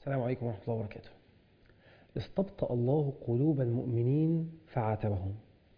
السلام عليكم ورحمة الله وبركاته استبطأ الله قلوب المؤمنين فعاتبهم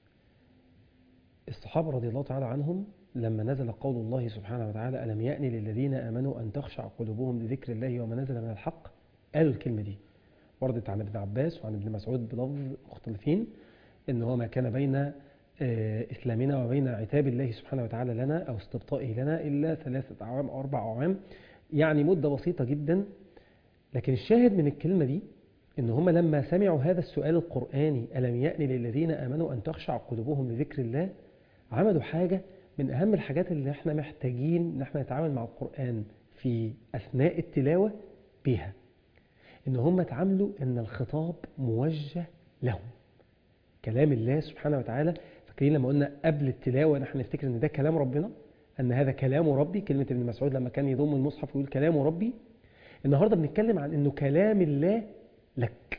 الصحابة رضي الله تعالى عنهم لما نزل قول الله سبحانه وتعالى ألم يأن للذين آمنوا أن تخشع قلوبهم لذكر الله وما نزل من الحق قالوا الكلمة دي وردت عن ابن عباس وعن ابن مسعود بلفظ مختلفين إن هو ما كان بين إسلامنا وبين عتاب الله سبحانه وتعالى لنا أو استبطائه لنا إلا ثلاثة أعوام أو أربع أعوام يعني مدة بسيطة جدا لكن الشاهد من الكلمة دي إن هم لما سمعوا هذا السؤال القرآني ألم يأن للذين آمنوا أن تخشع قلوبهم لذكر الله عملوا حاجة من أهم الحاجات اللي احنا محتاجين ان احنا نتعامل مع القرآن في أثناء التلاوة بيها إن هم تعاملوا إن الخطاب موجه لهم كلام الله سبحانه وتعالى فاكرين لما قلنا قبل التلاوة نحن نفتكر إن ده كلام ربنا أن هذا كلام ربي كلمة ابن مسعود لما كان يضم المصحف ويقول كلام ربي النهاردة بنتكلم عن أنه كلام الله لك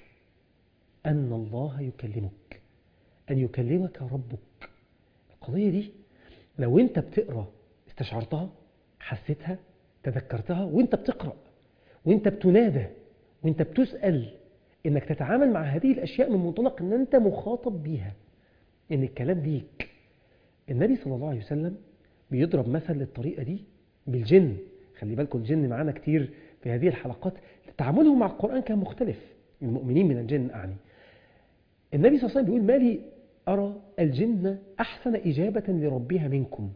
أن الله يكلمك أن يكلمك ربك القضية دي لو أنت بتقرأ استشعرتها حسيتها تذكرتها وأنت بتقرأ وأنت بتنادى وأنت بتسأل أنك تتعامل مع هذه الأشياء من منطلق أن أنت مخاطب بيها أن الكلام ليك النبي صلى الله عليه وسلم بيضرب مثل للطريقة دي بالجن خلي بالكم الجن معانا كتير في هذه الحلقات تعاملهم مع القرآن كان مختلف المؤمنين من الجن أعني النبي صلى الله عليه وسلم بيقول ما لي أرى الجن أحسن إجابة لربها منكم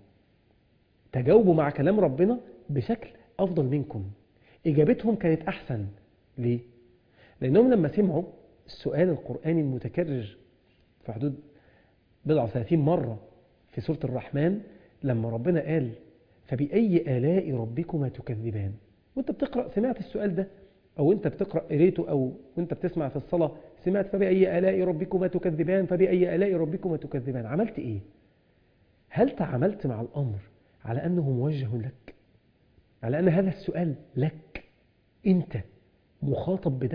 تجاوبوا مع كلام ربنا بشكل أفضل منكم إجابتهم كانت أحسن ليه؟ لأنهم لما سمعوا السؤال القرآني المتكرر في حدود بضع ثلاثين مرة في سورة الرحمن لما ربنا قال فبأي آلاء ربكما تكذبان وانت بتقرأ سمعت السؤال ده أو انت بتقرأ قريته أو وانت بتسمع في الصلاة سمعت فبأي آلاء ربكما تكذبان فبأي آلاء ربكما تكذبان عملت إيه؟ هل تعاملت مع الأمر على أنه موجه لك؟ على أن هذا السؤال لك أنت مخاطب بده؟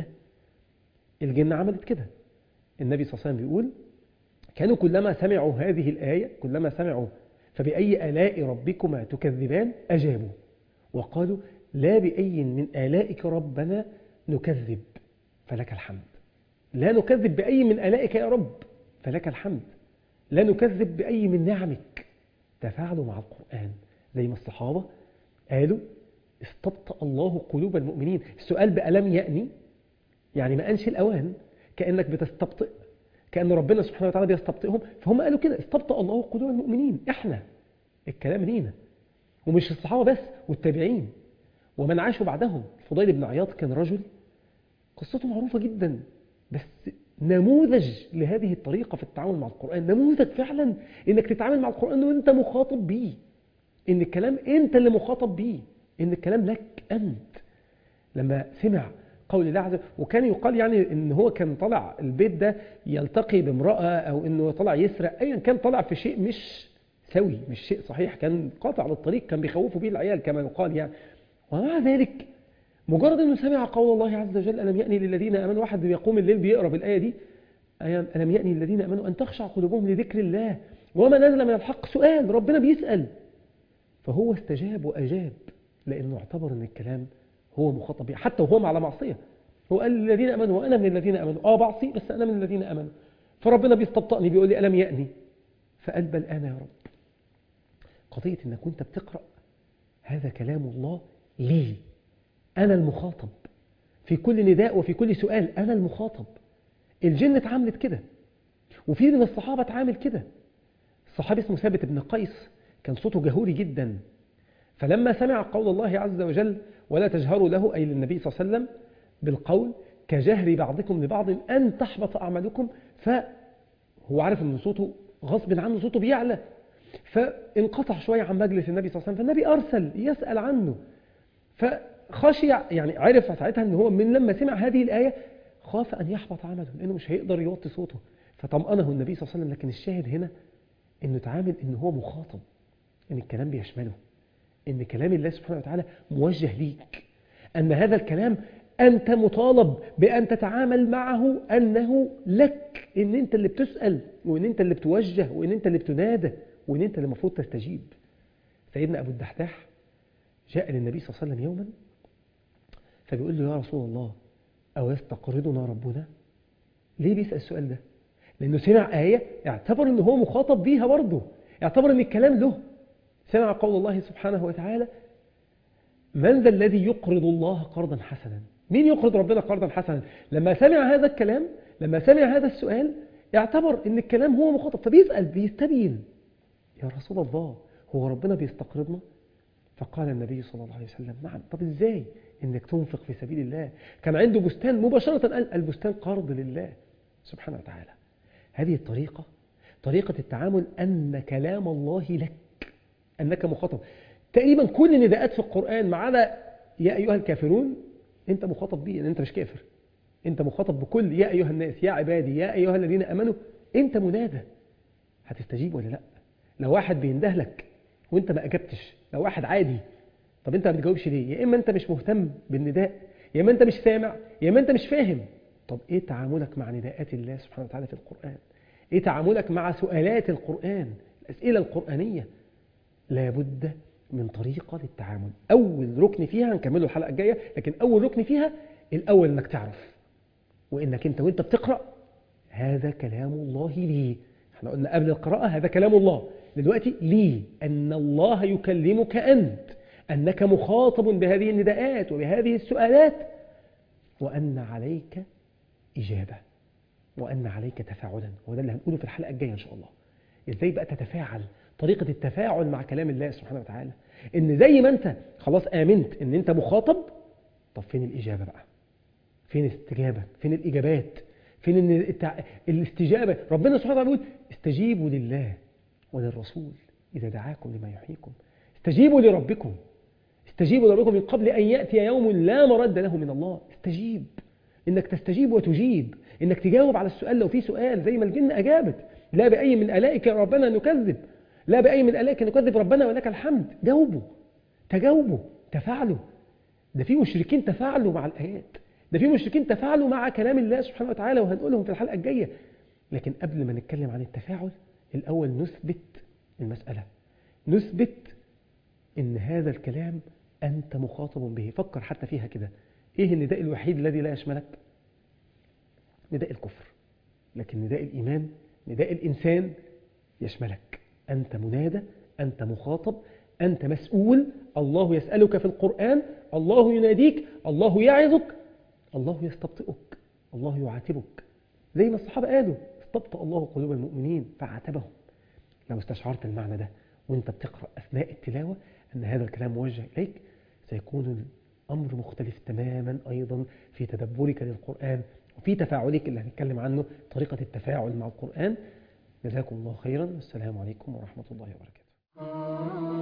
الجن عملت كده النبي صلى الله عليه وسلم بيقول كانوا كلما سمعوا هذه الآية كلما سمعوا فبأي آلاء ربكما تكذبان أجابوا وقالوا لا بأي من آلائك ربنا نكذب فلك الحمد لا نكذب بأي من آلائك يا رب فلك الحمد لا نكذب بأي من نعمك تفاعلوا مع القرآن زي ما الصحابة قالوا استبطأ الله قلوب المؤمنين السؤال بألم يأني يعني ما أنش الأوان كأنك بتستبطئ كأن ربنا سبحانه وتعالى بيستبطئهم فهم قالوا كده استبطأ الله قلوب المؤمنين احنا الكلام لينا ومش الصحابة بس والتابعين ومن عاشوا بعدهم الفضيل بن عياض كان رجل قصته معروفة جدا بس نموذج لهذه الطريقة في التعامل مع القرآن نموذج فعلا انك تتعامل مع القرآن وانت مخاطب بيه ان الكلام انت اللي مخاطب بيه ان الكلام لك انت لما سمع قول الله عز وجل وكان يقال يعني ان هو كان طلع البيت ده يلتقي بامرأة او انه طلع يسرق ايا كان طلع في شيء مش سوي مش شيء صحيح كان قاطع للطريق كان بيخوفوا بيه العيال كما يقال يعني ومع ذلك مجرد انه سمع قول الله عز وجل ألم يأني للذين آمنوا واحد بيقوم الليل بيقرأ بالآية دي ألم يأني للذين آمنوا أن تخشع قلوبهم لذكر الله وما نزل من الحق سؤال ربنا بيسأل فهو استجاب وأجاب لأنه اعتبر أن الكلام هو مخاطب حتى وهو على معصية هو قال للذين أمنوا وأنا من الذين أمنوا آه بعصي بس أنا من الذين أمنوا فربنا بيستبطأني بيقول لي ألم يأني فقال بل أنا يا رب قضية أنك كنت بتقرأ هذا كلام الله لي أنا المخاطب في كل نداء وفي كل سؤال أنا المخاطب الجن اتعاملت كده وفي من الصحابة اتعامل كده الصحابي اسمه ثابت بن قيس كان صوته جهوري جدا فلما سمع قول الله عز وجل ولا تجهروا له أي للنبي صلى الله عليه وسلم بالقول كجهر بعضكم لبعض أن تحبط أعمالكم فهو عارف أن صوته غصب عنه صوته بيعلى فانقطع شوية عن مجلس النبي صلى الله عليه وسلم فالنبي أرسل يسأل عنه فخشي يعني عرف ساعتها أن هو من لما سمع هذه الآية خاف أن يحبط عمله لأنه مش هيقدر يوطي صوته فطمأنه النبي صلى الله عليه وسلم لكن الشاهد هنا أنه تعامل أنه هو مخاطب أن الكلام بيشمله أن كلام الله سبحانه وتعالى موجه ليك أن هذا الكلام أنت مطالب بأن تتعامل معه أنه لك أن أنت اللي بتسأل وأن أنت اللي بتوجه وأن أنت اللي بتنادى وأن أنت اللي المفروض تستجيب سيدنا أبو الدحداح جاء للنبي صلى الله عليه وسلم يوما فبيقول له يا رسول الله أو يستقرضنا ربنا ليه بيسأل السؤال ده لأنه سمع آية اعتبر أنه هو مخاطب بيها برضه اعتبر أن الكلام له سمع قول الله سبحانه وتعالى من ذا الذي يقرض الله قرضا حسنا مين يقرض ربنا قرضا حسنا لما سمع هذا الكلام لما سمع هذا السؤال اعتبر ان الكلام هو مخاطب فبيسأل بيستبين يا رسول الله هو ربنا بيستقرضنا فقال النبي صلى الله عليه وسلم نعم طب ازاي انك تنفق في سبيل الله كان عنده بستان مباشرة قال البستان قرض لله سبحانه وتعالى هذه الطريقة طريقة التعامل أن كلام الله لك أنك مخاطب تقريبا كل النداءات في القرآن ما عدا يا أيها الكافرون أنت مخاطب بيه أنت مش كافر أنت مخاطب بكل يا أيها الناس يا عبادي يا أيها الذين أمنوا أنت منادى هتستجيب ولا لا لو واحد بينده لك وانت ما أجبتش لو واحد عادي طب انت ما بتجاوبش ليه يا إما انت مش مهتم بالنداء يا إما انت مش سامع يا إما انت مش فاهم طب ايه تعاملك مع نداءات الله سبحانه وتعالى في القرآن ايه تعاملك مع سؤالات القرآن الأسئلة القرآنية لابد من طريقة للتعامل أول ركن فيها هنكمله الحلقة الجاية لكن أول ركن فيها الأول أنك تعرف وإنك أنت وإنت بتقرأ هذا كلام الله لي احنا قلنا قبل القراءة هذا كلام الله دلوقتي لي أن الله يكلمك أنت أنك مخاطب بهذه النداءات وبهذه السؤالات وأن عليك إجابة وأن عليك تفاعلا وده اللي هنقوله في الحلقة الجاية إن شاء الله إزاي بقى تتفاعل طريقة التفاعل مع كلام الله سبحانه وتعالى إن زي ما أنت خلاص آمنت إن أنت مخاطب طب فين الإجابة بقى فين الاستجابة فين الإجابات فين إن التع... الاستجابة ربنا سبحانه وتعالى بيقول استجيبوا لله وللرسول إذا دعاكم لما يحييكم استجيبوا لربكم استجيبوا لربكم من قبل أن يأتي يوم لا مرد له من الله استجيب إنك تستجيب وتجيب إنك تجاوب على السؤال لو في سؤال زي ما الجن أجابت لا بأي من آلائك ربنا نكذب لا بأي من آلائك نكذب ربنا ولك الحمد جاوبوا تجاوبوا تفاعلوا ده في مشركين تفاعلوا مع الآيات ده في مشركين تفاعلوا مع كلام الله سبحانه وتعالى وهنقولهم في الحلقة الجاية لكن قبل ما نتكلم عن التفاعل الأول نثبت المسألة نثبت إن هذا الكلام أنت مخاطب به فكر حتى فيها كده إيه النداء الوحيد الذي لا يشملك نداء الكفر لكن نداء الإيمان نداء الإنسان يشملك أنت منادى أنت مخاطب أنت مسؤول الله يسألك في القرآن الله يناديك الله يعظك الله يستبطئك الله يعاتبك زي ما الصحابة قالوا استبطأ الله قلوب المؤمنين فعاتبهم لو استشعرت المعنى ده وانت بتقرأ أثناء التلاوة أن هذا الكلام موجه إليك سيكون الأمر مختلف تماما أيضا في تدبرك للقرآن وفي تفاعلك اللي هنتكلم عنه طريقة التفاعل مع القرآن جزاكم الله خيرا والسلام عليكم ورحمة الله وبركاته